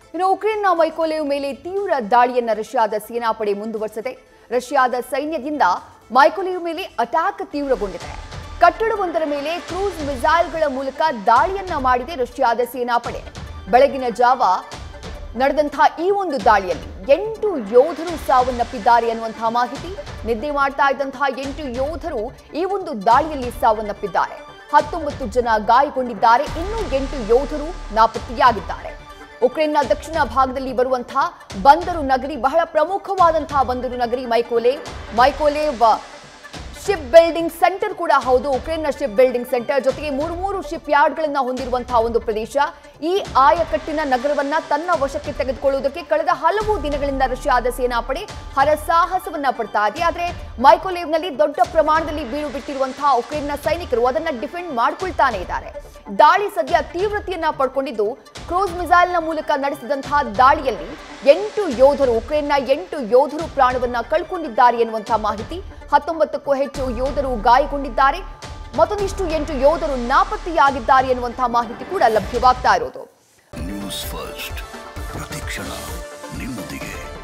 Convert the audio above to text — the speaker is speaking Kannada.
ಇನ್ನು ಉಕ್ರೇನ್ನ ಮೈಕೋಲೇವ್ ಮೇಲೆ ತೀವ್ರ ದಾಳಿಯನ್ನ ರಷ್ಯಾದ ಸೇನಾಪಡೆ ಮುಂದುವರೆಸಿದೆ ರಷ್ಯಾದ ಸೈನ್ಯದಿಂದ ಮೈಕೋಲೇವ್ ಮೇಲೆ ಅಟ್ಯಾಕ್ ತೀವ್ರಗೊಂಡಿದೆ ಕಟ್ಟಡವೊಂದರ ಮೇಲೆ ಕ್ರೂಸ್ ಮಿಸೈಲ್ಗಳ ಮೂಲಕ ದಾಳಿಯನ್ನ ಮಾಡಿದೆ ರಷ್ಯಾದ ಸೇನಾಪಡೆ ಬೆಳಗಿನ ಜಾವ ನಡೆದಂತಹ ಈ ಒಂದು ದಾಳಿಯಲ್ಲಿ ಎಂಟು ಯೋಧರು ಸಾವನ್ನಪ್ಪಿದ್ದಾರೆ ಅನ್ನುವಂತಹ ಮಾಹಿತಿ ನಿದ್ದೆ ಮಾಡ್ತಾ ಇದ್ದಂತಹ ಎಂಟು ಯೋಧರು ಈ ಒಂದು ದಾಳಿಯಲ್ಲಿ ಸಾವನ್ನಪ್ಪಿದ್ದಾರೆ ಹತ್ತೊಂಬತ್ತು ಜನ ಗಾಯಗೊಂಡಿದ್ದಾರೆ ಇನ್ನು ಎಂಟು ಯೋಧರು ನಾಪತ್ತೆಯಾಗಿದ್ದಾರೆ ಉಕ್ರೇನ್ನ ದಕ್ಷಿಣ ಭಾಗದಲ್ಲಿ ಬರುವಂತಹ ಬಂದರು ನಗರಿ ಬಹಳ ಪ್ರಮುಖವಾದಂತಹ ಬಂದರು ನಗರಿ Mykolaiv Mykolaiv ship building centre ಕೂಡ ಹೌದು ಉಕ್ರೇನ್ನ ಶಿಪ್ ಬಿಲ್ಡಿಂಗ್ ಸೆಂಟರ್ ಜೊತೆಗೆ ಮೂರು ಮೂರು ಶಿಪ್ ಯಾರ್ಡ್ಗಳನ್ನ ಹೊಂದಿರುವಂತಹ ಒಂದು ಪ್ರದೇಶ ಈ ಆಯಕಟ್ಟಿನ ನಗರವನ್ನ ತನ್ನ ವಶಕ್ಕೆ ತೆಗೆದುಕೊಳ್ಳುವುದಕ್ಕೆ ಕಳೆದ ಹಲವು ದಿನಗಳಿಂದ ರಷ್ಯಾದ ಸೇನಾಪಡೆ ಹರಸಾಹಸವನ್ನ ಪಡ್ತಾ ಇದೆ ಆದ್ರೆ ಮೈಕೋಲೇವ್ನಲ್ಲಿ ದೊಡ್ಡ ಪ್ರಮಾಣದಲ್ಲಿ ಬೀಳು ಬಿಟ್ಟಿರುವಂತಹ ಉಕ್ರೇನ್ನ ಸೈನಿಕರು ಅದನ್ನ ಡಿಫೆಂಡ್ ಮಾಡ್ಕೊಳ್ತಾನೆ ಇದ್ದಾರೆ ದಾಳಿ ಸದ್ಯ ತೀವ್ರತೆಯನ್ನ ಪಡ್ಕೊಂಡಿದ್ದು ಕ್ರೂಸ್ ಮಿಸೈಲ್ನ ಮೂಲಕ ನಡೆಸಿದಂತಹ ದಾಳಿಯಲ್ಲಿ ಎಂಟು ಯೋಧರು ಉಕ್ರೇನ್ನ ಎಂಟು ಯೋಧರು ಪ್ರಾಣವನ್ನ ಕಳ್ಕೊಂಡಿದ್ದಾರೆ ಎನ್ನುವಂತಹ ಮಾಹಿತಿ ಹತ್ತೊಂಬತ್ತಕ್ಕೂ ಹೆಚ್ಚು ಯೋಧರು ಗಾಯಗೊಂಡಿದ್ದಾರೆ ಮತ್ತೊಂದಿಷ್ಟು ಎಂಟು ಯೋಧರು ನಾಪತ್ತೆಯಾಗಿದ್ದಾರೆ ಎನ್ನುವಂತಹ ಮಾಹಿತಿ ಕೂಡ ಲಭ್ಯವಾಗ್ತಾ ಇರೋದು ನ್ಯೂಸ್ ಫಸ್ಟ್ ಪ್ರತಿಕ್ಷಣ ನಿಮ್ಮೊಂದಿಗೆ